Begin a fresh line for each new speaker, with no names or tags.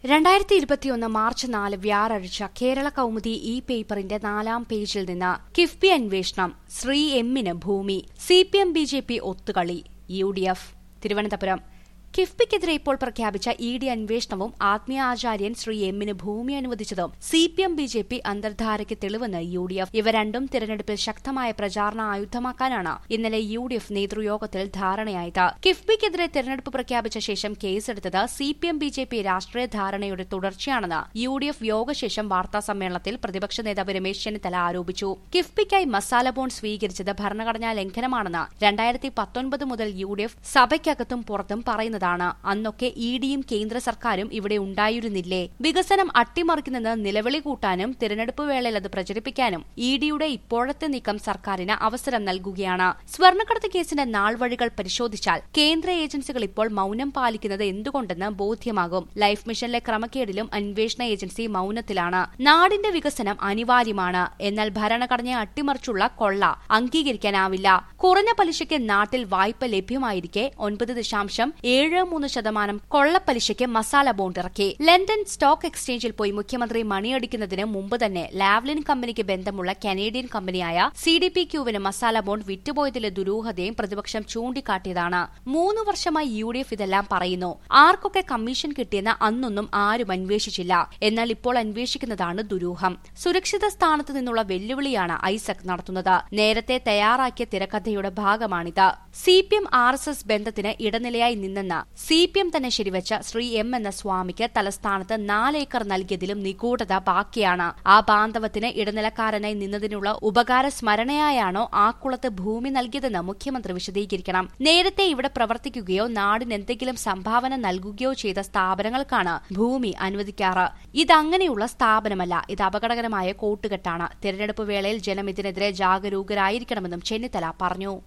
രണ്ടായിരത്തി ഇരുപത്തിയൊന്ന് മാർച്ച് നാല് വ്യാഴാഴ്ച കേരള കൗമുദി ഇ പേപ്പറിന്റെ നാലാം പേജിൽ നിന്ന് കിഫ്ബി അന്വേഷണം ശ്രീ എമ്മിന് ഭൂമി C P M B J P ഒത്തുകളി യു ഡി എഫ് തിരുവനന്തപുരം കിഫ്ബിക്കെതിരെ ഇപ്പോൾ പ്രഖ്യാപിച്ച ഇ ഡി അന്വേഷണവും ആത്മീയ ആചാര്യൻ ശ്രീ എമ്മിന് ഭൂമി അനുവദിച്ചതും C P M B J P അന്തർധാരയ്ക്ക് തെളിവെന്ന് യു ഡി എഫ് ഇവ രണ്ടും തിരഞ്ഞെടുപ്പിൽ ശക്തമായ പ്രചാരണ ആയുധമാക്കാനാണ് ഇന്നലെ യു ഡി എഫ് നേതൃയോഗത്തിൽ ധാരണയായത് കിഫ്ബിക്കെതിരെ തെരഞ്ഞെടുപ്പ് പ്രഖ്യാപിച്ച ശേഷം കേസെടുത്തത് C P M B J P രാഷ്ട്രീയ ധാരണയുടെ തുടർച്ചയാണെന്ന് യു ഡി എഫ് യോഗശേഷം വാർത്താ സമ്മേളനത്തിൽ പ്രതിപക്ഷ നേതാവ് രമേശ് ചെന്നിത്തല ആരോപിച്ചു കിഫ്ബിക്കായി മസാല ബോണ്ട് സ്വീകരിച്ചത് ഭരണഘടനാ ലംഘനമാണെന്ന് രണ്ടായിരത്തി പത്തൊൻപത് മുതൽ യു ഡി എഫ് സഭയ്ക്കകത്തും പുറത്തും പറയുന്നതാണ് അന്നൊക്കെ ഇ ഡിയും കേന്ദ്ര സർക്കാരും ഇവിടെ ഉണ്ടായിരുന്നില്ലേ വികസനം അട്ടിമറിക്കുന്നെന്ന് നിലവിളി കൂട്ടാനും തിരഞ്ഞെടുപ്പ് വേളയിൽ അത് പ്രചരിപ്പിക്കാനും ഇ ഡിയുടെ ഇപ്പോഴത്തെ നീക്കം സർക്കാരിന് അവസരം നൽകുകയാണ് സ്വർണ്ണക്കടത്ത് കേസിന്റെ നാൾവഴികൾ പരിശോധിച്ചാൽ കേന്ദ്ര ഏജൻസികൾ ഇപ്പോൾ മൌനം പാലിക്കുന്നത് എന്തുകൊണ്ടെന്ന് ബോധ്യമാകും ലൈഫ് മിഷനിലെ ക്രമക്കേടിലും അന്വേഷണ ഏജൻസി മൌനത്തിലാണ് നാടിന്റെ വികസനം അനിവാര്യമാണ് എന്നാൽ ഭരണഘടനയെ അട്ടിമറിച്ചുള്ള കൊള്ള അംഗീകരിക്കാനാവില്ല കുറഞ്ഞ പലിശയ്ക്ക് നാട്ടിൽ വായ്പ ലഭ്യമായിരിക്കെ ഒൻപത് ദശാംശം ഏഴ് മൂന്ന് ശതമാനം കൊള്ളപ്പലിശയ്ക്ക് മസാല ബോണ്ട് ഇറക്കി ലണ്ടൻ സ്റ്റോക്ക് എക്സ്ചേഞ്ചിൽ പോയി മുഖ്യമന്ത്രി മണിയടിക്കുന്നതിന് മുമ്പ് തന്നെ ലാവ്ലിൻ കമ്പനിക്ക് ബന്ധമുള്ള കനേഡിയൻ കമ്പനിയായ സി ഡി പി ക്യൂവിന് മസാല ബോണ്ട് വിറ്റുപോയതിലെ ദുരൂഹതയും പ്രതിപക്ഷം ചൂണ്ടിക്കാട്ടിയതാണ് മൂന്ന് വർഷമായി യു ഡി എഫ് ഇതെല്ലാം പറയുന്നു ആർക്കൊക്കെ കമ്മീഷൻ കിട്ടിയെന്ന് അന്നൊന്നും ആരും അന്വേഷിച്ചില്ല എന്നാൽ ഇപ്പോൾ അന്വേഷിക്കുന്നതാണ് ദുരൂഹം സുരക്ഷിത സ്ഥാനത്ത് നിന്നുള്ള വെല്ലുവിളിയാണ് ഐസക് നടത്തുന്നത് നേരത്തെ തയ്യാറാക്കിയ തിരക്കഥയുടെ ഭാഗമാണിത് C P M R S S ബന്ധത്തിന് ഇടനിലയായി നിന്നെന്ന് സി പി എം തന്നെ ശരിവച്ച ശ്രീ എം എന്ന സ്വാമിക്ക് തലസ്ഥാനത്ത് നാലേക്കർ നൽകിയതിലും നിഗൂഢത ബാക്കിയാണ് ആ ബാന്ധവത്തിന് ഇടനിലക്കാരനായി നിന്നതിനുള്ള ഉപകാര സ്മരണയായാണോ ആ കുളത്ത് ഭൂമി നൽകിയതെന്ന് മുഖ്യമന്ത്രി വിശദീകരിക്കണം നേരത്തെ ഇവിടെ പ്രവർത്തിക്കുകയോ നാടിന് എന്തെങ്കിലും സംഭാവന നൽകുകയോ ചെയ്ത സ്ഥാപനങ്ങൾക്കാണ് ഭൂമി അനുവദിക്കാറ് ഇതങ്ങനെയുള്ള സ്ഥാപനമല്ല ഇത് അപകടകരമായ കൂട്ടുകെട്ടാണ് തിരഞ്ഞെടുപ്പ് വേളയിൽ ജനം ഇതിനെതിരെ ജാഗരൂകരായിരിക്കണമെന്നും ചെന്നിത്തല പറഞ്ഞു